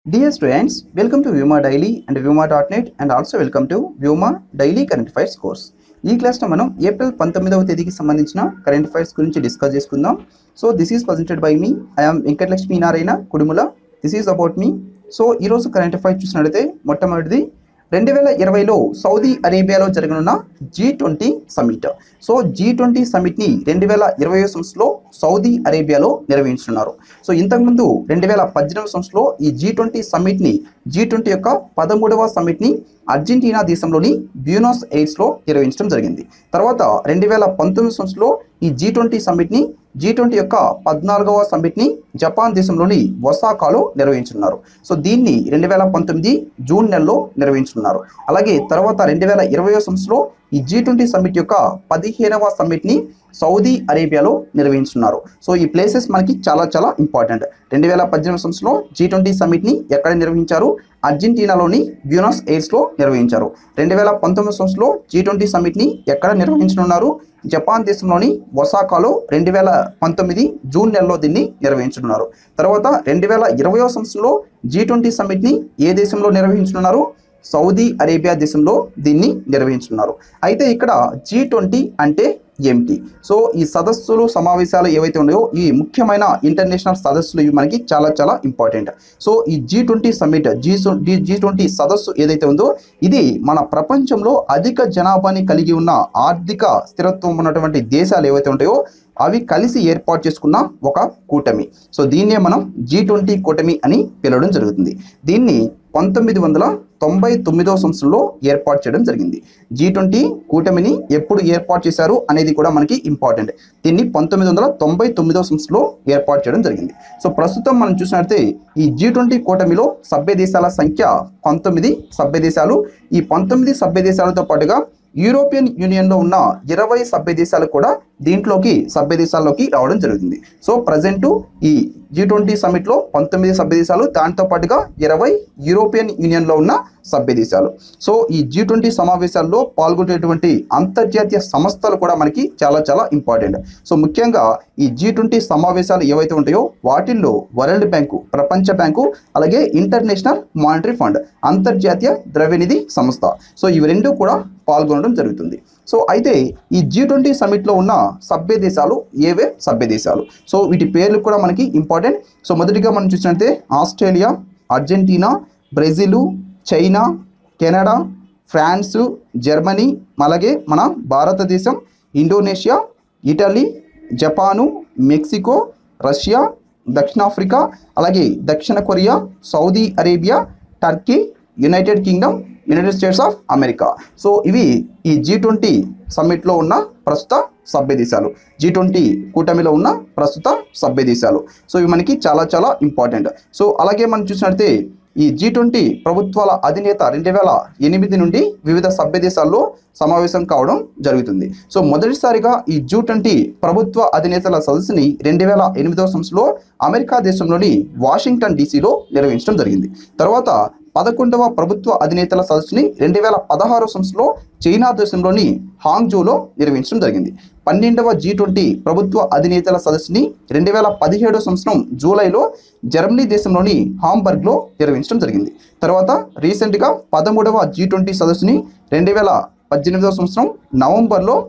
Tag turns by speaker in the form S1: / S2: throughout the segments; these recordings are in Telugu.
S1: Dear students, welcome to Vyoma Daily and Vyoma.net and also welcome to Vyoma Daily Current Affairs course. ఈ క్లాస్లో మనం ఏప్రిల్ పంతొమ్మిదవ తేదీకి సంబంధించిన కరెంట్ అఫైర్స్ గురించి డిస్కస్ చేసుకుందాం so this is presented by me I'm Venkatalakshmi Narayana Kudumula this is about me so ఈరోజు కరెంట్ అఫైర్స్ చూసినట్లయితే మొట్టమొదటిది రెండు వేల ఇరవైలో సౌదీ అరేబియాలో జరగనున్న G twenty summit so G twenty సమిట్ని రెండు వేల ఇరవై సంవత్సరంలో సౌదీ అరేబియాలో నిర్వహించున్నారు సో ఇంతకుముందు రెండు వేల పద్దెనిమిది సంవత్సరంలో ఈ జీ ట్వంటీ సమిట్ని జీ ట్వంటీ యొక్క పదమూడవ సమిట్ని అర్జెంటీనా దేశంలోని బ్యూనోస్ ఎయిర్స్లో నిర్వహించడం జరిగింది తర్వాత రెండు వేల పంతొమ్మిది సంవత్సరంలో ఈ జీ ట్వంటీ సమ్మిట్ని జీ ట్వంటీ యొక్క పద్నాలుగవ సమ్మిట్ని జపాన్ దేశంలోని ఒసాకాలో నిర్వహించున్నారు సో దీన్ని రెండు వేల పంతొమ్మిది జూన్ నెలలో నిర్వహించున్నారు అలాగే తర్వాత రెండు వేల ఇరవై సంవత్సరంలో ఈ జీ ట్వంటీ సమ్మిట్ యొక్క పదిహేనవ సమ్మిట్ని సౌదీ అరేబియాలో నిర్వహించున్నారు సో ఈ ప్లేసెస్ మనకి చాలా చాలా ఇంపార్టెంట్ రెండు వేల పద్దెనిమిది సంవత్సరంలో జీ ట్వంటీ సమ్మిట్ని ఎక్కడ నిర్వహించారు అర్జెంటీనాలోని బ్యూనస్ ఎయిర్స్లో నిర్వహించారు రెండు వేల పంతొమ్మిది సంవత్సరంలో జీ ట్వంటీ సమ్మిట్ని ఎక్కడ నిర్వహించనున్నారు జపాన్ దేశంలోని ఒసాకాలో రెండు వేల పంతొమ్మిది జూన్ నెలలో దీన్ని నిర్వహించనున్నారు తర్వాత రెండు వేల ఇరవయో సంవత్సరంలో జీ ట్వంటీ సమ్మిట్ని ఏ దేశంలో నిర్వహించనున్నారు సౌదీ అరేబియా దేశంలో దీన్ని నిర్వహించున్నారు అయితే ఇక్కడ జీ ట్వంటీ అంటే ఏమిటి సో ఈ సదస్సులు సమావేశాలు ఏవైతే ఉన్నాయో ఈ ముఖ్యమైన ఇంటర్నేషనల్ సదస్సులు ఇవి మనకి చాలా చాలా ఇంపార్టెంట్ సో ఈ G twenty summit G G twenty సదస్సు ఏదైతే ఉందో ఇది మన ప్రపంచంలో అధిక జనాభాని కలిగి ఉన్న ఆర్థిక స్థిరత్వం ఉన్నటువంటి దేశాలు ఏవైతే ఉంటాయో అవి కలిసి ఏర్పాటు చేసుకున్న ఒక కూటమి సో దీన్నే మనం జీ ట్వంటీ కూటమి అని పిలవడం జరుగుతుంది దీన్ని పంతొమ్మిది వందల తొంభై తొమ్మిదవ సంవత్సరంలో ఏర్పాటు చేయడం జరిగింది జీ ట్వంటీ కూటమిని ఎప్పుడు ఏర్పాటు చేశారు అనేది కూడా మనకి ఇంపార్టెంట్ దీన్ని పంతొమ్మిది వందల తొంభై తొమ్మిదవ సంవత్సరంలో ఏర్పాటు చేయడం జరిగింది సో ప్రస్తుతం మనం చూసినట్లయితే ఈ జీ ట్వంటీ కూటమిలో సభ్య దేశాల సంఖ్య పంతొమ్మిది సభ్య దేశాలు ఈ పంతొమ్మిది సభ్య దేశాలతో పాటుగా యూరోపియన్ యూనియన్లో ఉన్న ఇరవై సభ్య దేశాలు కూడా దీంట్లోకి సభ్య దేశాల్లోకి రావడం జరుగుతుంది సో ప్రజెంట్ ఈ జీ ట్వంటీ సమిట్లో పంతొమ్మిది సభ్య దేశాలు దాంతో పాటుగా ఇరవై యూరోపియన్ యూనియన్లో ఉన్న సభ్య దేశాలు సో ఈ జీ ట్వంటీ సమావేశాల్లో పాల్గొనేటువంటి అంతర్జాతీయ సంస్థలు కూడా మనకి చాలా చాలా ఇంపార్టెంట్ సో ముఖ్యంగా ఈ జీ ట్వంటీ సమావేశాలు ఏవైతే ఉంటాయో వాటిల్లో వరల్డ్ బ్యాంకు ప్రపంచ బ్యాంకు అలాగే ఇంటర్నేషనల్ మానిటరీ ఫండ్ అంతర్జాతీయ ద్రవ్యనిధి సంస్థ సో ఇవి రెండు కూడా పాల్గొనడం జరుగుతుంది సో అయితే ఈ జీ ట్వంటీ సమిట్లో ఉన్న సభ్య దేశాలు ఏవే సభ్య దేశాలు సో వీటి పేర్లు కూడా మనకి ఇంపార్టెంట్ సో మొదటిగా మనం చూసినట్లయితే Australia Argentina Brazil China Canada France Germany అలాగే మన భారతదేశం Indonesia Italy Japan Mexico Russia దక్షిణాఫ్రికా అలాగే దక్షిణ Korea Saudi Arabia Turkey United Kingdom United States of America so ఇవి ఈ జీ ట్వంటీ సమ్మిట్లో ఉన్న ప్రస్తుత సభ్య దేశాలు జీ ట్వంటీ కూటమిలో ఉన్న ప్రస్తుత సభ్య దేశాలు సో ఇవి మనకి చాలా చాలా ఇంపార్టెంట్ సో అలాగే మనం చూసినట్లయితే ఈ జీ ట్వంటీ ప్రభుత్వాల అధినేత రెండు వేల ఎనిమిది నుండి వివిధ సభ్య దేశాల్లో సమావేశం కావడం జరుగుతుంది సో మొదటిసారిగా ఈ జూ ట్వంటీ ప్రభుత్వ అధినేతల సదస్సుని రెండు వేల ఎనిమిదవ సంవత్సరంలో అమెరికా దేశంలోని వాషింగ్టన్ డీసీలో నిర్వహించడం జరిగింది తర్వాత పదకొండవ ప్రభుత్వ అధినేతల సదస్సుని రెండు వేల పదహారు సంవత్సరంలో చైనా దేశంలోని హాంగ్జోలో నిర్వహించడం జరిగింది పన్నెండవ జీ ట్వంటీ ప్రభుత్వ అధినేతల సదస్సుని రెండు వేల పదిహేడవ సంవత్సరం జూలైలో జర్మనీ దేశంలోని హాంబర్గ్లో నిర్వహించడం జరిగింది తర్వాత రీసెంట్గా పదమూడవ జీ ట్వంటీ సదస్సుని రెండు వేల పద్దెనిమిదవ సంవత్సరం నవంబర్లో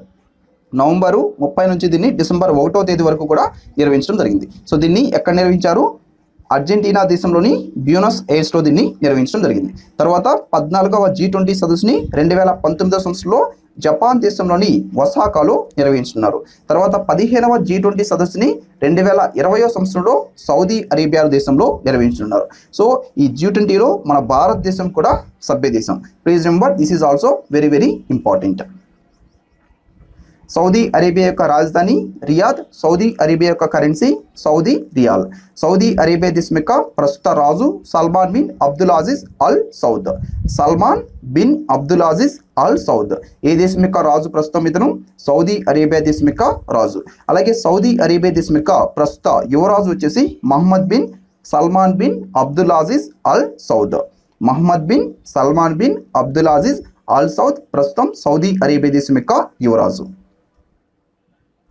S1: నవంబరు ముప్పై నుంచి దీన్ని డిసెంబర్ ఒకటో తేదీ వరకు కూడా నిర్వహించడం జరిగింది సో దీన్ని ఎక్కడ నిర్వహించారు అర్జెంటీనా దేశంలోని బ్యూనస్ ఎయిర్స్లో దీన్ని నిర్వహించడం జరిగింది తర్వాత పద్నాలుగవ జీ ట్వంటీ సదస్సుని రెండు వేల పంతొమ్మిదవ సంవత్సరంలో జపాన్ దేశంలోని ఒసాకాలో నిర్వహించున్నారు తర్వాత పదిహేనవ జీ ట్వంటీ సదస్సుని రెండు వేల ఇరవయో సంవత్సరంలో సౌదీ అరేబియా దేశంలో నిర్వహించున్నారు సో ఈ జీ ట్వంటీలో మన భారతదేశం కూడా సభ్య దేశం please remember this is also very very important Saudi Arabia యొక్క రాజధాని రియాద్ సౌదీ అరేబియా యొక్క currency Saudi riyal Saudi Arabia దేశం యొక్క ప్రస్తుత రాజు Salman bin Abdul Aziz al Saud Salman bin Abdul Aziz al Saud ఏ దేశం యొక్క రాజు ప్రస్తుతం ఇతను సౌదీ అరేబియా దేశం యొక్క రాజు అలాగే సౌదీ అరేబియా దేశం యొక్క ప్రస్తుత యువరాజు వచ్చేసి Mohammed bin Salman bin Abdul Aziz al Saud Mohammed bin Salman bin Abdul Aziz al Saud ప్రస్తుతం సౌదీ అరేబియా దేశం యొక్క యువరాజు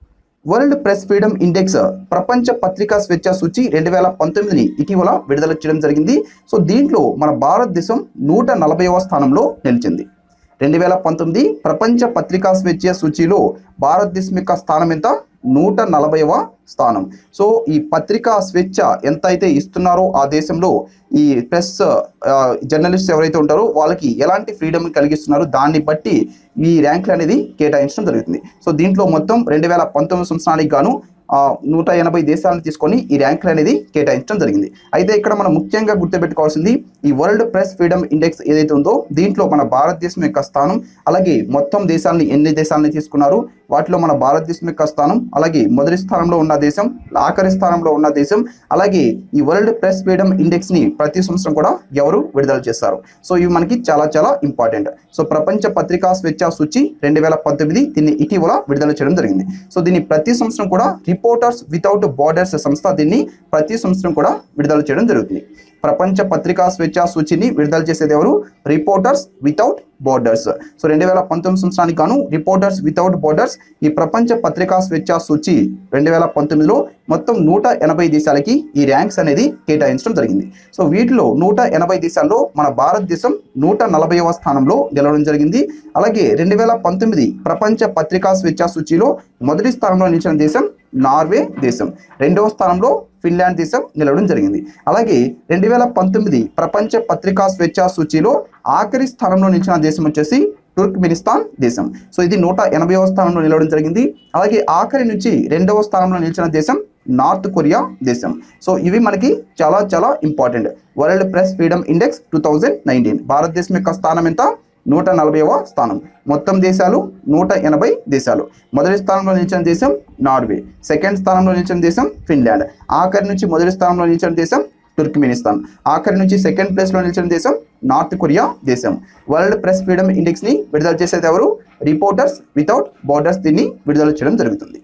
S1: వరల్డ్ ప్రెస్ ఫ్రీడమ్ ఇండెక్స్ ప్రపంచ పత్రికా స్వేచ్ఛ సూచి రెండు వేల పంతొమ్మిదిని ఇటీవల విడుదల చేయడం జరిగింది సో దీంట్లో మన భారతదేశం నూట నలభైవ స్థానంలో నిలిచింది రెండు వేల పంతొమ్మిది ప్రపంచ పత్రికా స్వేచ్ఛ సూచీలో భారతదేశం యొక్క స్థానం ఎంత నూట నలభైవ స్థానం సో ఈ పత్రికా స్వేచ్ఛ ఎంత అయితే ఇస్తున్నారో ఆ దేశంలో ఈ ప్రెస్ జర్నలిస్ట్ ఎవరైతే ఉంటారో వాళ్ళకి ఎలాంటి ఫ్రీడమ్ కలిగిస్తున్నారో దాన్ని బట్టి ఈ ర్యాంకులు అనేది కేటాయించడం జరుగుతుంది సో దీంట్లో మొత్తం రెండు వేల పంతొమ్మిది సంవత్సరానికి గాను ఆ, నూట ఎనభై దేశాలను తీసుకొని ఈ ర్యాంకులు అనేది కేటాయించడం జరిగింది అయితే ఇక్కడ మనం ముఖ్యంగా గుర్తుపెట్టుకోవాల్సింది ఈ వరల్డ్ ప్రెస్ ఫ్రీడమ్ ఇండెక్స్ ఏదైతే ఉందో దీంట్లో మన భారతదేశం యొక్క స్థానం అలాగే మొత్తం దేశాలని ఎన్ని దేశాలని తీసుకున్నారు వాటిలో మన భారతదేశం యొక్క స్థానం అలాగే మొదటి స్థానంలో ఉన్న దేశం ఆఖరి స్థానంలో ఉన్న దేశం అలాగే ఈ వరల్డ్ ప్రెస్ ఫ్రీడమ్ ఇండెక్స్ ని ప్రతి సంవత్సరం కూడా ఎవరు విడుదల చేస్తారు సో ఇవి మనకి చాలా చాలా ఇంపార్టెంట్ సో ప్రపంచ పత్రికా స్వేచ్ఛ సూచి రెండు వేల పంతొమ్మిది దీన్ని ఇటీవల విడుదల చేయడం జరిగింది సో దీన్ని ప్రతి సంవత్సరం కూడా రిపోర్టర్స్ వితౌట్ బార్డర్స్ సంస్థ దీన్ని ప్రతి సంవత్సరం కూడా విడుదల చేయడం జరుగుతుంది ప్రపంచ పత్రికా స్వేచ్ఛ సూచిని విడుదల చేసేది ఎవరు రిపోర్టర్స్ వితౌట్ బోర్డర్స్ సో రెండు వేల పంతొమ్మిది సంవత్సరానికి గాను రిపోర్టర్స్ వితౌట్ బోర్డర్స్ ఈ ప్రపంచ పత్రికా స్వేచ్ఛ సూచి రెండు వేల పంతొమ్మిదిలో మొత్తం నూట ఎనభై దేశాలకి ఈ ర్యాంక్స్ అనేది కేటాయించడం జరిగింది సో వీటిలో నూట ఎనభై దేశాల్లో మన భారతదేశం నూట నలభైవ స్థానంలో గెలవడం జరిగింది అలాగే రెండు వేల పంతొమ్మిది ప్రపంచ పత్రికా స్వేచ్ఛ సూచిలో మొదటి స్థానంలో నిలిచిన దేశం నార్వే దేశం రెండవ స్థానంలో ఫిన్లాండ్ దేశం నిలవడం జరిగింది అలాగే రెండు వేల పంతొమ్మిది ప్రపంచ పత్రికా స్వేచ్ఛ సూచీలో ఆఖరి స్థానంలో నిలిచిన దేశం వచ్చేసి తుర్క్మినిస్తాన్ దేశం సో ఇది నూట ఎనభైవ స్థానంలో నిలవడం జరిగింది అలాగే ఆఖరి నుంచి రెండవ స్థానంలో నిలిచిన దేశం నార్త్ కొరియా దేశం సో ఇవి మనకి చాలా చాలా important world press freedom index two thousand nineteen భారతదేశం యొక్క స్థానం ఎంత నూట నలభైవ స్థానం మొత్తం దేశాలు నూట ఎనభై దేశాలు మొదటి స్థానంలో నిలిచిన దేశం నార్వే సెకండ్ స్థానంలో నిలిచిన దేశం ఫిన్లాండ్ ఆఖరి నుంచి మొదటి స్థానంలో నిలిచిన దేశం తుర్క్మినిస్తాన్ ఆఖరి నుంచి సెకండ్ ప్లేస్లో నిలిచిన దేశం నార్త్ కొరియా దేశం వరల్డ్ ప్రెస్ ఫ్రీడమ్ ఇండెక్స్ని విడుదల చేసేది ఎవరు రిపోర్టర్స్ వితౌట్ బార్డర్స్ దీన్ని విడుదల చేయడం జరుగుతుంది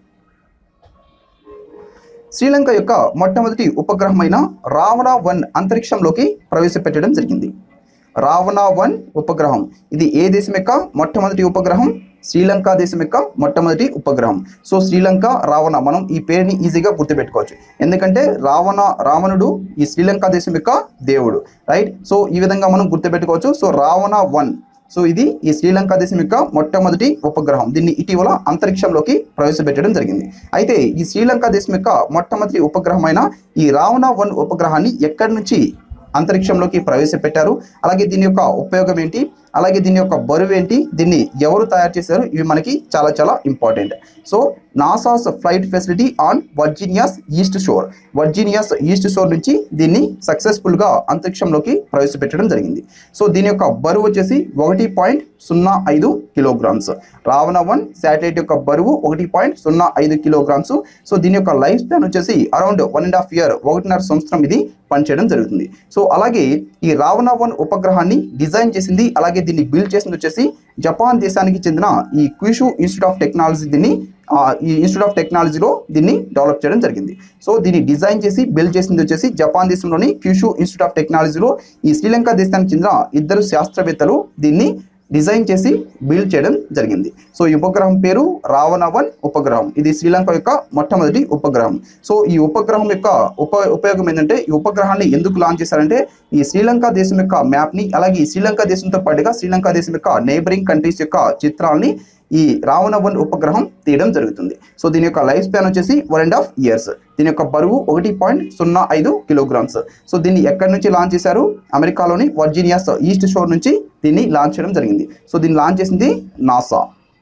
S1: శ్రీలంక యొక్క మొట్టమొదటి ఉపగ్రహమైన రావణ వన్ అంతరిక్షంలోకి ప్రవేశపెట్టడం జరిగింది రావణ వన్ ఉపగ్రహం ఇది ఏ దేశం యొక్క మొట్టమొదటి ఉపగ్రహం శ్రీలంక దేశం యొక్క మొట్టమొదటి ఉపగ్రహం సో శ్రీలంక రావణ మనం ఈ పేరుని ఈజీగా గుర్తుపెట్టుకోవచ్చు ఎందుకంటే రావణ రావణుడు ఈ శ్రీలంక దేశం యొక్క దేవుడు రైట్ సో ఈ విధంగా మనం గుర్తుపెట్టుకోవచ్చు సో రావణ వన్ సో ఇది ఈ శ్రీలంక దేశం యొక్క మొట్టమొదటి ఉపగ్రహం దీన్ని ఇటీవల అంతరిక్షంలోకి ప్రవేశపెట్టడం జరిగింది అయితే ఈ శ్రీలంక దేశం యొక్క మొట్టమొదటి ఉపగ్రహమైన ఈ రావణ వన్ ఉపగ్రహాన్ని ఎక్కడి నుంచి అంతరిక్షంలోకి ప్రవేశపెట్టారు అలాగే దీని యొక్క ఉపయోగం ఏంటి అలాగే దీని యొక్క బరువు ఏంటి దీన్ని ఎవరు తయారు చేశారు ఇవి మనకి చాలా చాలా important so NASA's flight facility on Virginia's east shore Virginia's east shore నుంచి దీన్ని సక్సెస్ఫుల్గా అంతరిక్షంలోకి ప్రవేశపెట్టడం జరిగింది సో దీని యొక్క బరువు వచ్చేసి ఒకటి పాయింట్ సున్నా ఐదు కిలోగ్రామ్స్ రావణ వన్ శాటిలైట్ యొక్క బరువు ఒకటి పాయింట్ సున్నా ఐదు కిలోగ్రామ్స్ సో దీని యొక్క లైఫ్ స్పాన్ వచ్చేసి around one and half year ఒకటిన్నర సంవత్సరం ఇది పనిచేయడం జరుగుతుంది సో అలాగే ఈ రావణ వన్ ఉపగ్రహాన్ని డిజైన్ చేసింది అలాగే దీన్ని బిల్డ్ చేసింది వచ్చేసి జపాన్ దేశానికి చెందిన ఈ క్యూషు ఇన్స్టిట్యూట్ ఆఫ్ టెక్నాలజీ దీన్ని ఆ, ఈ ఇన్స్టిట్యూట్ ఆఫ్ టెక్నాలజీలో దీన్ని డెవలప్ చేయడం జరిగింది సో దీన్ని డిజైన్ చేసి బిల్డ్ చేసింది వచ్చేసి జపాన్ దేశంలోని క్యూషు ఇన్స్టిట్యూట్ ఆఫ్ టెక్నాలజీలో ఈ శ్రీలంక దేశానికి చెందిన ఇద్దరు శాస్త్రవేత్తలు దీన్ని డిజైన్ చేసి బిల్డ్ చేయడం జరిగింది సో ఈ ఉపగ్రహం పేరు రావణ వన్ ఉపగ్రహం ఇది శ్రీలంక యొక్క మొట్టమొదటి ఉపగ్రహం సో ఈ ఉపగ్రహం యొక్క ఉప ఉపయోగం ఏంటంటే ఈ ఉపగ్రహాన్ని ఎందుకు లాంచ్ చేశారంటే ఈ శ్రీలంక దేశం యొక్క మ్యాప్ని అలాగే ఈ శ్రీలంక దేశంతో పాటుగా శ్రీలంక దేశం యొక్క నైబరింగ్ కంట్రీస్ యొక్క చిత్రాలని ఈ రావణ వన్ ఉపగ్రహం తీయడం జరుగుతుంది సో దీని యొక్క లైఫ్ స్పాన్ వచ్చేసి వన్ అండ్ హాఫ్ ఇయర్స్ దీని యొక్క బరువు ఒకటి పాయింట్ సున్నా ఐదు కిలోగ్రామ్స్ సో దీన్ని ఎక్కడి నుంచి లాంచ్ చేశారు అమెరికాలోని వర్జీనియాస్ ఈస్ట్ షోర్ నుంచి దీన్ని లాంచ్ చేయడం జరిగింది సో దీన్ని లాంచ్ చేసింది నాసా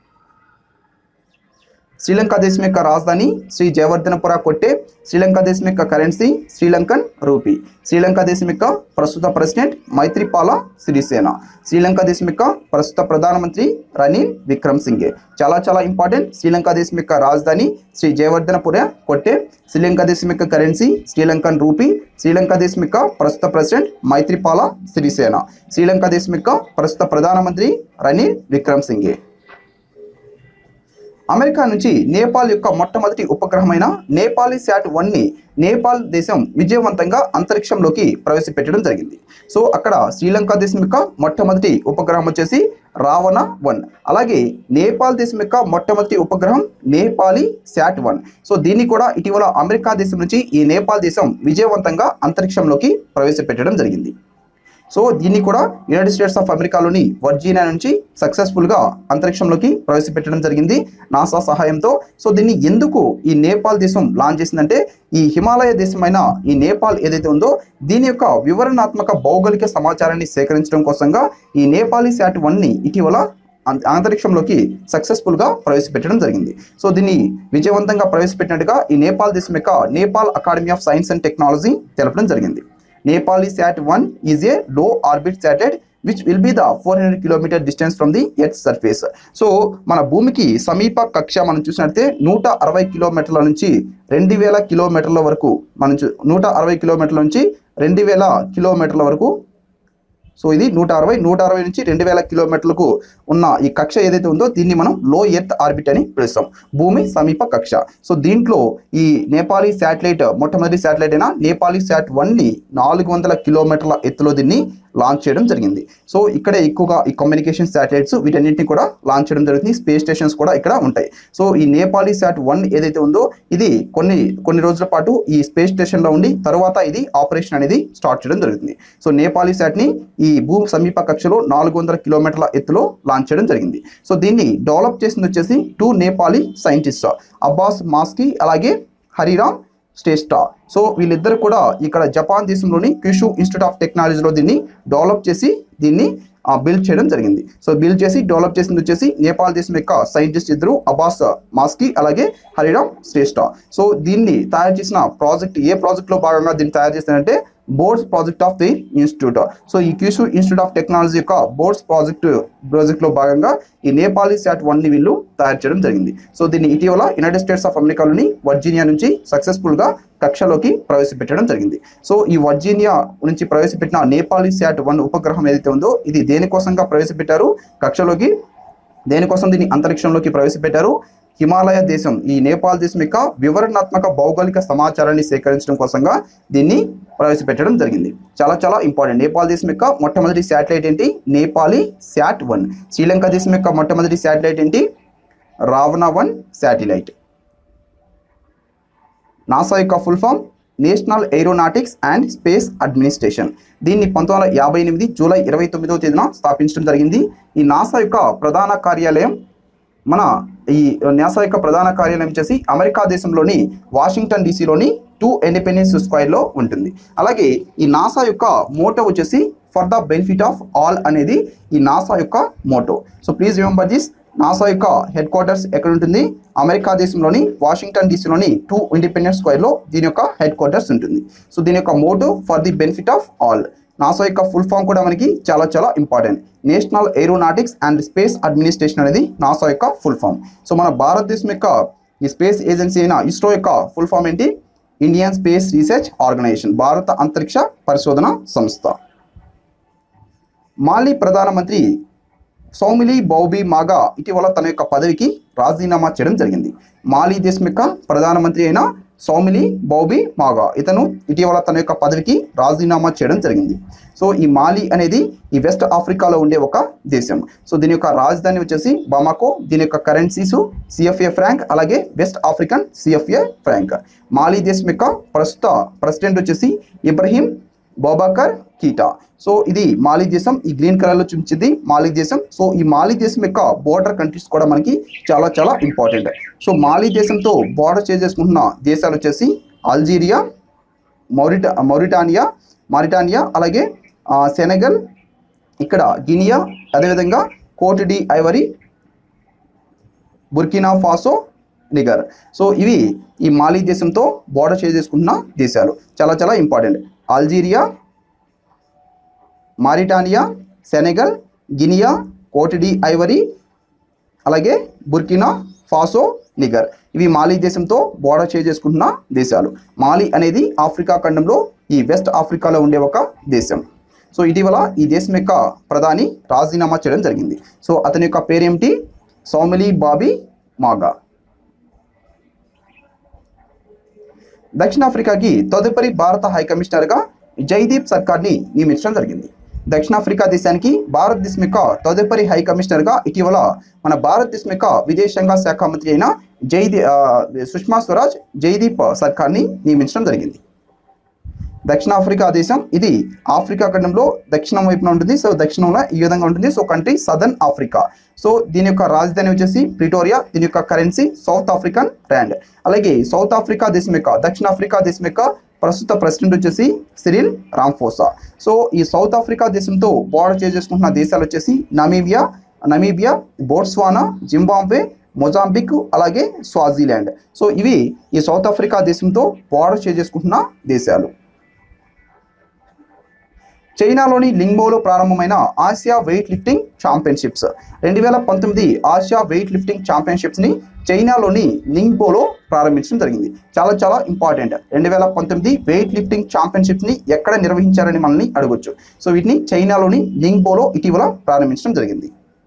S1: శ్రీలంక దేశం యొక్క రాజధాని శ్రీ జయవర్ధనపుర కొట్టే శ్రీలంక దేశం యొక్క కరెన్సీ శ్రీలంకన్ రూపీ శ్రీలంక దేశం యొక్క ప్రస్తుత ప్రెసిడెంట్ మైత్రిపాల సిరిసేన శ్రీలంక దేశం యొక్క ప్రస్తుత ప్రధానమంత్రి రనీల్ విక్రమ్ సింఘే చాలా చాలా ఇంపార్టెంట్ శ్రీలంక దేశం యొక్క రాజధాని శ్రీ జయవర్ధనపుర కొట్టే శ్రీలంక దేశం యొక్క కరెన్సీ శ్రీలంకన్ రూపీ శ్రీలంక దేశం యొక్క ప్రస్తుత ప్రెసిడెంట్ మైత్రిపాల సిరిసేన శ్రీలంక దేశం యొక్క ప్రస్తుత ప్రధానమంత్రి రనీల్ విక్రమ్ సింఘే అమెరికా నుంచి నేపాల్ యొక్క మొట్టమొదటి ఉపగ్రహమైన నేపాలి శాట్ వన్ని నేపాల్ దేశం విజయవంతంగా అంతరిక్షంలోకి ప్రవేశపెట్టడం జరిగింది సో అక్కడ శ్రీలంక దేశం యొక్క మొట్టమొదటి ఉపగ్రహం వచ్చేసి రావణ వన్ అలాగే నేపాల్ దేశం యొక్క మొట్టమొదటి ఉపగ్రహం నేపాలి శాట్ వన్ సో దీన్ని కూడా ఇటీవల అమెరికా దేశం నుంచి ఈ నేపాల్ దేశం విజయవంతంగా అంతరిక్షంలోకి ప్రవేశపెట్టడం జరిగింది సో దీన్ని కూడా యునైటెడ్ స్టేట్స్ ఆఫ్ అమెరికాలోని వర్జీనియా నుంచి సక్సెస్ఫుల్గా అంతరిక్షంలోకి ప్రవేశపెట్టడం జరిగింది నాసా సహాయంతో సో దీన్ని ఎందుకు ఈ నేపాల్ దేశం లాంచ్ చేసిందంటే ఈ హిమాలయ దేశమైన ఈ నేపాల్ ఏదైతే ఉందో దీని యొక్క వివరణాత్మక భౌగోళిక సమాచారాన్ని సేకరించడం కోసంగా ఈ నేపాలీ శాట్ వన్ని ఇటీవల అంత- అంతరిక్షంలోకి సక్సెస్ఫుల్గా ప్రవేశపెట్టడం జరిగింది సో దీన్ని విజయవంతంగా ప్రవేశపెట్టినట్టుగా ఈ నేపాల్ దేశం యొక్క Nepal academy of science and technology తెలపడం జరిగింది Nepali sat one is a low orbit satellite which will be the four hundred kilometer distance from the earth surface so మన భూమికి సమీప కక్ష మనం చూసినట్లయితే నూట అరవై కిలోమీటర్ల నుంచి రెండు వేల కిలోమీటర్ల వరకు మనం చూ నూట అరవై కిలోమీటర్ల నుంచి రెండు వేల కిలోమీటర్ల వరకు సో ఇది నూట అరవై నూట అరవై నుంచి రెండు వేల కిలోమీటర్లకు ఉన్న ఈ కక్ష ఏదైతే ఉందో దీన్ని మనం లో ఎర్త్ ఆర్బిట్ అని పిలుస్తాం భూమి సమీప కక్ష సో దీంట్లో ఈ నేపాలీ శాటిలైట్ మొట్టమొదటి శాటిలైట్ అయిన నేపాలీ శాట్ వన్ని నాలుగు వందల కిలోమీటర్ల ఎత్తులో దీన్ని లాంచ్ చేయడం జరిగింది సో ఇక్కడే ఎక్కువగా ఈ కమ్యూనికేషన్ శాటిలైట్స్ వీటన్నింటిని కూడా లాంచ్ చేయడం జరుగుతుంది స్పేస్ స్టేషన్స్ కూడా ఇక్కడ ఉంటాయి సో ఈ నేపాలీ శాట్ వన్ ఏదైతే ఉందో ఇది కొన్ని కొన్ని రోజుల పాటు ఈ స్పేస్ స్టేషన్లో ఉండి తర్వాత ఇది ఆపరేషన్ అనేది స్టార్ట్ చేయడం జరుగుతుంది సో నేపాలీ శాట్ని ఈ భూమి సమీప కక్షలో నాలుగు వందల కిలోమీటర్ల ఎత్తులో లాంచ్ చేయడం జరిగింది సో దీన్ని డెవలప్ చేసింది వచ్చేసి టూ నేపాలీ సైంటిస్ట్ అబ్బాస్ మాస్కి అలాగే హరిరామ్ శ్రేష్ఠ సో వీళ్ళిద్దరు కూడా ఇక్కడ జపాన్ దేశంలోని క్యూషు ఇన్స్టిట్యూట్ ఆఫ్ టెక్నాలజీలో దీన్ని డెవలప్ చేసి దీన్ని బిల్డ్ చేయడం జరిగింది సో బిల్డ్ చేసి డెవలప్ చేసింది వచ్చేసి నేపాల్ దేశం యొక్క సైంటిస్ట్ ఇద్దరు అబాస్ మాస్కి అలాగే హరిరామ్ శ్రేష్ఠ సో దీన్ని తయారు చేసిన ప్రాజెక్ట్ ఏ ప్రాజెక్ట్లో భాగంగా దీన్ని తయారు చేస్తారంటే birds project of the institute so ఈ క్యూషు ఇన్స్టిట్యూట్ ఆఫ్ టెక్నాలజీ యొక్క బోర్డ్స్ ప్రాజెక్ట్ ప్రాజెక్ట్లో భాగంగా ఈ నేపాలీ శాట్ వన్ని వీళ్ళు తయారు చేయడం జరిగింది సో దీన్ని ఇటీవల యునైటెడ్ స్టేట్స్ ఆఫ్ అమెరికాలోని వర్జీనియా నుంచి సక్సెస్ఫుల్గా కక్షలోకి ప్రవేశపెట్టడం జరిగింది సో ఈ వర్జీనియా నుంచి ప్రవేశపెట్టిన నేపాలీ శాట్ వన్ ఉపగ్రహం ఏదైతే ఉందో ఇది దేనికోసంగా ప్రవేశపెట్టారు కక్షలోకి దేనికోసం దీన్ని అంతరిక్షంలోకి ప్రవేశపెట్టారు హిమాలయ దేశం ఈ నేపాల్ దేశం యొక్క వివరణాత్మక భౌగోళిక సమాచారాన్ని సేకరించడం కోసంగా దీన్ని ప్రవేశపెట్టడం జరిగింది చాలా చాలా ఇంపార్టెంట్ నేపాల్ దేశం యొక్క మొట్టమొదటి శాటిలైట్ ఏంటి నేపాలీ శాట్ వన్ శ్రీలంక దేశం యొక్క మొట్టమొదటి శాటిలైట్ ఏంటి రావణ వన్ శాటిలైట్ నాసా యొక్క full form national aeronautics and space administration దీన్ని పంతొమ్మిది వందల యాభై ఎనిమిది జూలై ఇరవై తొమ్మిదవ తేదీన స్థాపించడం జరిగింది ఈ నాసా యొక్క ప్రధాన కార్యాలయం మన ఈ నాసా యొక్క ప్రధాన కార్యాలయం వచ్చేసి అమెరికా దేశంలోని వాషింగ్టన్ డీసీలోని టూ ఇండిపెండెన్స్ స్క్వేర్లో ఉంటుంది అలాగే ఈ నాసా యొక్క మోటో వచ్చేసి for the benefit of all అనేది ఈ నాసా యొక్క motto so please remember this NASA యొక్క హెడ్ క్వార్టర్స్ ఎక్కడ ఉంటుంది అమెరికా దేశంలోని వాషింగ్టన్ డీసీలోని టూ ఇండిపెండెన్స్ స్క్వేర్లో దీని యొక్క హెడ్ క్వార్టర్స్ ఉంటుంది సో దీని యొక్క motto for the benefit of all NASA యొక్క ఫుల్ ఫామ్ కూడా మనకి చాలా చాలా important national aeronautics and space administration అనేది నాసా యొక్క ఫుల్ ఫామ్ సో మన భారతదేశం యొక్క ఈ స్పేస్ ఏజెన్సీ అయిన ఇస్రో యొక్క ఫుల్ ఫామ్ ఏంటి ఇండియన్ స్పేస్ రీసెర్చ్ ఆర్గనైజేషన్ భారత అంతరిక్ష పరిశోధన సంస్థ మాలి ప్రధానమంత్రి సౌమిలి బౌబీ మాగా ఇటీవల తన యొక్క పదవికి రాజీనామా చేయడం జరిగింది మాలి దేశం యొక్క ప్రధానమంత్రి అయిన సౌమిలి బౌబీ మాగా ఇతను ఇటీవల తన యొక్క పదవికి రాజీనామా చేయడం జరిగింది సో ఈ మాలి అనేది ఈ వెస్ట్ ఆఫ్రికాలో ఉండే ఒక దేశం సో దీని యొక్క రాజధాని వచ్చేసి బమాకో దీని యొక్క కరెన్సీసు సిఎఫ్ఏ ఫ్రాంక్ అలాగే West African CFA franc Mali దేశం యొక్క ప్రస్తుత ప్రెసిడెంట్ వచ్చేసి ఇబ్రహీం బోబాకర్ కీటా సో ఇది మాలి దేశం ఈ గ్రీన్ కలర్లో చూపించింది మాలి దేశం సో ఈ మాలి దేశం యొక్క బోర్డర్ కంట్రీస్ కూడా మనకి చాలా చాలా ఇంపార్టెంట్ సో మాలి దేశంతో బోర్డర్ చేసుకుంటున్న దేశాలు వచ్చేసి అల్జీరియా మౌరిటా మౌరిటానియా మారిటానియా అలాగే ఆ, సెనగల్ ఇక్కడ గినియా అదేవిధంగా Cote de Ivory Burkina Faso Niger so ఇవి ఈ మాలి దేశంతో బోర్డర్ షేర్ చేసుకుంటున్న దేశాలు చాలా చాలా important Algeria Mauritania Senegal Guinea Cote de Ivory అలాగే బుర్కినా ఫాసో నిగర్ ఇవి మాలి దేశంతో బోర్డర్ షేర్ చేసుకుంటున్న దేశాలు మాలి అనేది ఆఫ్రికా ఖండంలో ఈ వెస్ట్ ఆఫ్రికాలో ఉండే ఒక దేశం సో ఇటీవల ఈ దేశం యొక్క ప్రధాని రాజీనామా చేయడం జరిగింది సో అతని యొక్క పేరేమిటి సౌమిలి బాబీ మాగా దక్షిణాఫ్రికాకి తదుపరి భారత హై కమిషనర్గా జైదీప్ సర్కార్ని నియమించడం జరిగింది దక్షిణాఫ్రికా దేశానికి భారతదేశం యొక్క తదుపరి హై కమిషనర్గా ఇటీవల మన భారతదేశం యొక్క విదేశాంగ శాఖ మంత్రి అయిన జైదీ ఆ, సుష్మా స్వరాజ్ జైదీప్ సర్కార్ని నియమించడం జరిగింది దక్షిణాఫ్రికా దేశం ఇది ఆఫ్రికా ఖండంలో దక్షిణం వైపున ఉంటుంది సో దక్షిణంలో ఈ విధంగా ఉంటుంది so country southern Africa so దీని యొక్క రాజధాని వచ్చేసి ప్రిటోరియా దీని యొక్క కరెన్సీ సౌత్ ఆఫ్రికన్ ర్యాండ్ అలాగే సౌత్ ఆఫ్రికా దేశం యొక్క దక్షిణాఫ్రికా దేశం యొక్క ప్రస్తుత ప్రెసిడెంట్ వచ్చేసి సిరిల్ రాంఫోసా సో ఈ సౌత్ ఆఫ్రికా దేశంతో బోర్డర్ చేసుకుంటున్న దేశాలు వచ్చేసి Namibia Namibia Botswana Zimbabwe Mozambique అలాగే స్వాజిలాండ్ సో ఇవి ఈ సౌత్ ఆఫ్రికా దేశంతో బోర్డర్ చేసుకుంటున్న దేశాలు చైనాలోని లింగ్బోలో ప్రారంభమైన ఆసియా వెయిట్ లిఫ్టింగ్ ఛాంపియన్షిప్స్ రెండు వేల పంతొమ్మిది ఆసియా వెయిట్ లిఫ్టింగ్ ఛాంపియన్షిప్స్ని చైనాలోని లింగ్బోలో ప్రారంభించడం జరిగింది చాలా చాలా ఇంపార్టెంట్ రెండు వేల పంతొమ్మిది వెయిట్ లిఫ్టింగ్ ఛాంపియన్షిప్స్ని ఎక్కడ నిర్వహించారని మనల్ని అడగొచ్చు సో వీటిని చైనాలోని లింగ్బోలో ఇటీవల ప్రారంభించడం జరిగింది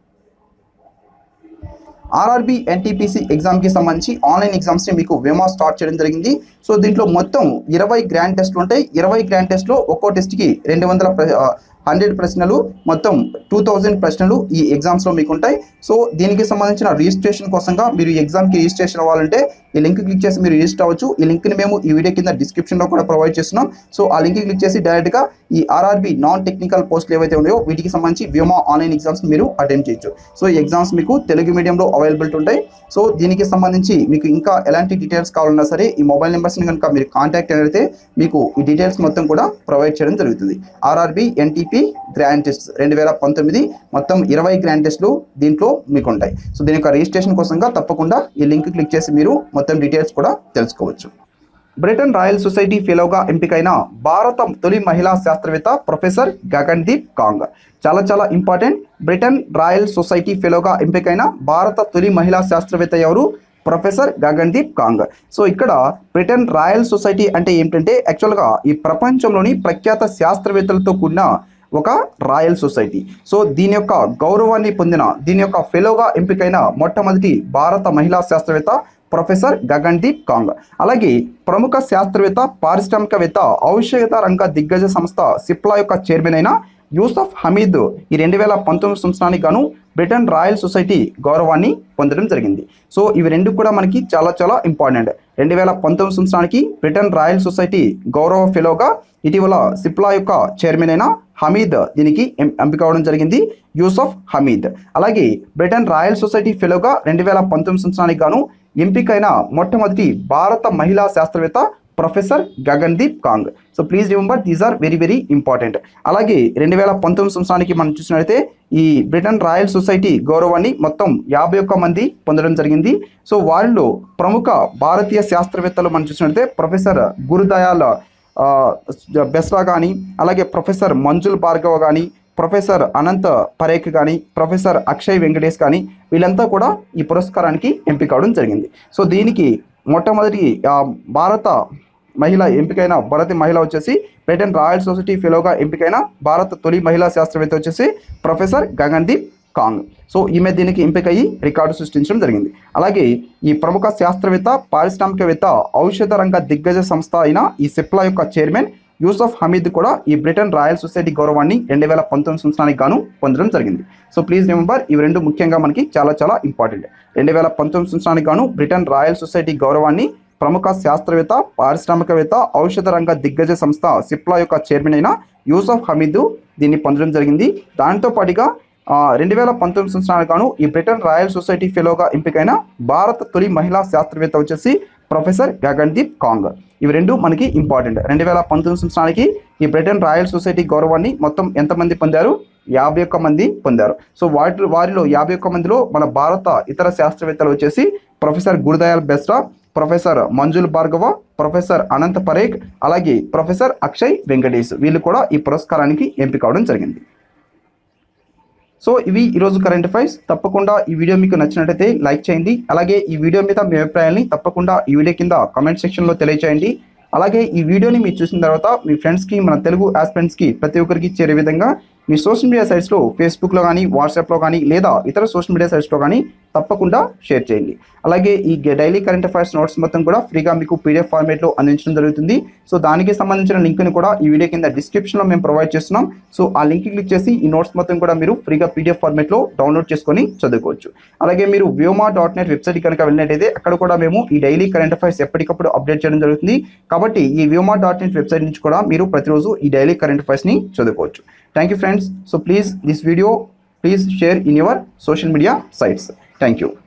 S1: ఆర్ఆర్బి ఎన్టీపీసీ ఎగ్జామ్కి సంబంధించి ఆన్లైన్ ఎగ్జామ్స్ని మీకు వేమా స్టార్ట్ చేయడం జరిగింది సో దీంట్లో మొత్తం ఇరవై గ్రాండ్ టెస్ట్లు ఉంటాయి ఇరవై గ్రాండ్ టెస్ట్లో ఒక్కో టెస్ట్కి రెండు వందల హండ్రెడ్ ప్రశ్నలు మొత్తం టూ థౌజండ్ ప్రశ్నలు ఈ ఎగ్జామ్స్లో మీకు ఉంటాయి సో దీనికి సంబంధించిన రిజిస్ట్రేషన్ కోసంగా మీరు ఈ ఎగ్జామ్కి రిజిస్ట్రేషన్ అవ్వాలంటే ఈ లింక్ క్లిక్ చేసి మీరు రిజిస్టర్ అవ్వచ్చు ఈ లింక్ని మేము ఈ వీడియో కింద డిస్క్రిప్షన్లో కూడా ప్రొవైడ్ చేస్తున్నాం సో ఆ లింక్ క్లిక్ చేసి డైరెక్ట్గా ఈ ఆర్ఆర్బి నాన్ టెక్నికల్ పోస్టులు ఏవైతే ఉన్నాయో వీటికి సంబంధించి వ్యోమా ఆన్లైన్ ఎగ్జామ్స్ మీరు అటెంప్ట్ చేయొచ్చు సో ఈ ఎగ్జామ్స్ మీకు తెలుగు మీడియంలో అవైలబిలిటీ ఉంటాయి సో దీనికి సంబంధించి మీకు ఇంకా ఎలాంటి డీటెయిల్స్ కావాలన్నా సరే ఈ మొబైల్ నెంబర్స్ని కనుక మీరు కాంటాక్ట్ అయితే మీకు ఈ డీటెయిల్స్ మొత్తం కూడా ప్రొవైడ్ చేయడం జరుగుతుంది ఆర్ఆర్బి ఎన్టీపీ గ్రాండ్ టెస్ట్ రెండు వేల పంతొమ్మిది మొత్తం ఇరవై గ్రాండ్ టెస్ట్లు దీంట్లో మీకు ఉంటాయి సో దీని యొక్క రిజిస్ట్రేషన్ కోసంగా తప్పకుండా ఈ లింక్ క్లిక్ చేసి మీరు మొత్తం డీటెయిల్స్ కూడా తెలుసుకోవచ్చు బ్రిటన్ రాయల్ సొసైటీ ఫెలోగా ఎంపికైన భారత తొలి మహిళా శాస్త్రవేత్త ప్రొఫెసర్ గగన్దీప్ కాంగ్ చాలా చాలా ఇంపార్టెంట్ బ్రిటన్ రాయల్ సొసైటీ ఫెలోగా ఎంపికైన భారత తొలి మహిళా శాస్త్రవేత్త ఎవరు ప్రొఫెసర్ గగన్దీప్ కాంగ్ సో ఇక్కడ బ్రిటన్ రాయల్ సొసైటీ అంటే ఏంటంటే యాక్చువల్గా ఈ ప్రపంచంలోని ప్రఖ్యాత శాస్త్రవేత్తలతో కూడిన ఒక రాయల్ సొసైటీ సో దీని యొక్క గౌరవాన్ని పొందిన దీని యొక్క ఫెలోగా ఎంపికైన మొట్టమొదటి భారత మహిళా శాస్త్రవేత్త ప్రొఫెసర్ గగన్దీప్ కాంగ్ అలాగే ప్రముఖ శాస్త్రవేత్త పారిశ్రామికవేత్త ఔషధ రంగ దిగ్గజ సంస్థ సిప్లా యొక్క చైర్మన్ అయిన యూసఫ్ హమీద్ ఈ రెండు వేల పంతొమ్మిది సంవత్సరానికి గాను బ్రిటన్ రాయల్ సొసైటీ గౌరవాన్ని పొందడం జరిగింది సో ఇవి రెండు కూడా మనకి చాలా చాలా ఇంపార్టెంట్ రెండు వేల పంతొమ్మిది సంవత్సరానికి బ్రిటన్ రాయల్ సొసైటీ గౌరవ ఫెలోగా ఇటీవల సిప్లా యొక్క చైర్మన్ అయిన హమీద్ దీనికి ఎం- ఎంపిక అవడం జరిగింది యూసఫ్ హమీద్ అలాగే బ్రిటన్ రాయల్ సొసైటీ ఫెలోగా రెండు వేల పంతొమ్మిది సంవత్సరానికి గాను ఎంపికైన మొట్టమొదటి భారత మహిళా శాస్త్రవేత్త professor Gagandeep Kang so please remember these are very very important అలాగే రెండు వేల పంతొమ్మిది సంవత్సరానికి మనం చూసినట్లయితే ఈ బ్రిటన్ రాయల్ సొసైటీ గౌరవాన్ని మొత్తం యాభై ఒక్క మంది పొందడం జరిగింది సో వారిలో ప్రముఖ భారతీయ శాస్త్రవేత్తలు మనం చూసినట్లయితే ప్రొఫెసర్ గురుదయాల్ ఆ, బెస్రా కానీ అలాగే ప్రొఫెసర్ మంజుల్ భార్గవ కానీ ప్రొఫెసర్ అనంత్ పరేఖ్ కానీ ప్రొఫెసర్ అక్షయ్ వెంకటేష్ కానీ వీళ్ళంతా కూడా ఈ పురస్కారానికి ఎంపిక అవడం జరిగింది సో దీనికి మొట్టమొదటి ఆ, భారత మహిళ ఎంపికైన భారత మహిళ వచ్చేసి బ్రిటన్ రాయల్ సొసైటీ ఫెలోగా ఎంపికైన భారత తొలి మహిళా శాస్త్రవేత్త వచ్చేసి ప్రొఫెసర్ గగన్దీప్ కాంగ్ సో ఈమె దీనికి ఎంపికయ్యి రికార్డు సృష్టించడం జరిగింది అలాగే ఈ ప్రముఖ శాస్త్రవేత్త పారిశ్రామికవేత్త ఔషధ రంగ దిగ్గజ సంస్థ అయిన ఈ సిప్లా యొక్క చైర్మన్ యూసఫ్ హమీద్ కూడా ఈ బ్రిటన్ రాయల్ సొసైటీ గౌరవాన్ని రెండు వేల పంతొమ్మిది సంవత్సరానికి గాను పొందడం జరిగింది సో ప్లీజ్ రిమెంబర్ ఇవి రెండు ముఖ్యంగా మనకి చాలా చాలా ఇంపార్టెంట్ రెండు వేల పంతొమ్మిది సంవత్సరానికి గాను బ్రిటన్ రాయల్ సొసైటీ గౌరవాన్ని ప్రముఖ శాస్త్రవేత్త పారిశ్రామికవేత్త ఔషధ రంగ దిగ్గజ సంస్థ సిప్లా యొక్క చైర్మన్ అయిన యూసఫ్ హమీద్ దీన్ని పొందడం జరిగింది దాంతో పాటుగా రెండు వేల పంతొమ్మిది సంవత్సరానికి గాను ఈ బ్రిటన్ రాయల్ సొసైటీ ఫెలోగా ఎంపికైన భారత తొలి మహిళా శాస్త్రవేత్త వచ్చేసి ప్రొఫెసర్ గగన్దీప్ కాంగ్ ఇవి రెండు మనకి ఇంపార్టెంట్ రెండు వేల పంతొమ్మిది సంవత్సరానికి ఈ బ్రిటన్ రాయల్ సొసైటీ గౌరవాన్ని మొత్తం ఎంతమంది పొందారు యాభై ఒక్క మంది పొందారు సో వాటి వారిలో యాభై ఒక్క మందిలో మన భారత ఇతర శాస్త్రవేత్తలు వచ్చేసి professor Gurdayal Besra professor Manjul Bhargava professor Anant Parekh అలాగే ప్రొఫెసర్ అక్షయ్ వెంకటేష్ వీళ్ళు కూడా ఈ పురస్కారానికి ఎంపిక అవడం జరిగింది సో ఇవి ఈరోజు కరెంట్ అఫైర్స్ తప్పకుండా ఈ వీడియో మీకు నచ్చినట్లయితే లైక్ చేయండి అలాగే ఈ వీడియో మీద మీ అభిప్రాయాన్ని తప్పకుండా ఈ వీడియో కింద కామెంట్ సెక్షన్లో తెలియచేయండి అలాగే ఈ వీడియోని మీరు చూసిన తర్వాత మీ ఫ్రెండ్స్కి మన తెలుగు ఆస్పిరెంట్స్కి ప్రతి ఒక్కరికి చేరే విధంగా మీ సోషల్ మీడియా సైట్స్లో ఫేస్బుక్లో కానీ వాట్సాప్లో కానీ లేదా ఇతర సోషల్ మీడియా సైట్స్లో కానీ తప్పకుండా షేర్ చేయండి అలాగే ఈ డైలీ కరెంట్ అఫైర్స్ నోట్స్ మొత్తం కూడా ఫ్రీగా మీకు పీడిఎఫ్ ఫార్మేట్లో అందించడం జరుగుతుంది సో దానికి సంబంధించిన లింక్ని కూడా ఈ వీడియో కింద డిస్క్రిప్షన్లో మేము ప్రొవైడ్ చేస్తున్నాం సో ఆ లింక్ క్లిక్ చేసి ఈ నోట్స్ మొత్తం కూడా మీరు ఫ్రీగా పీడిఎఫ్ ఫార్మేట్లో డౌన్లోడ్ చేసుకొని చదువుకోవచ్చు అలాగే మీరు వ్యోమా డాట్ నెట్ వెబ్సైట్ కనుక వెళ్ళినట్టయితే అక్కడ కూడా మేము ఈ డైలీ కరెంట్ అఫైర్స్ ఎప్పటికప్పుడు అప్డేట్ చేయడం జరుగుతుంది కాబట్టి ఈ వ్యోమా డాట్ నెట్ వెబ్సైట్ నుంచి కూడా మీరు ప్రతిరోజు ఈ డైలీ కరెంట్ అఫైర్స్ని చదువుకోవచ్చు thank you friends so please this video please share in your social media sites thank you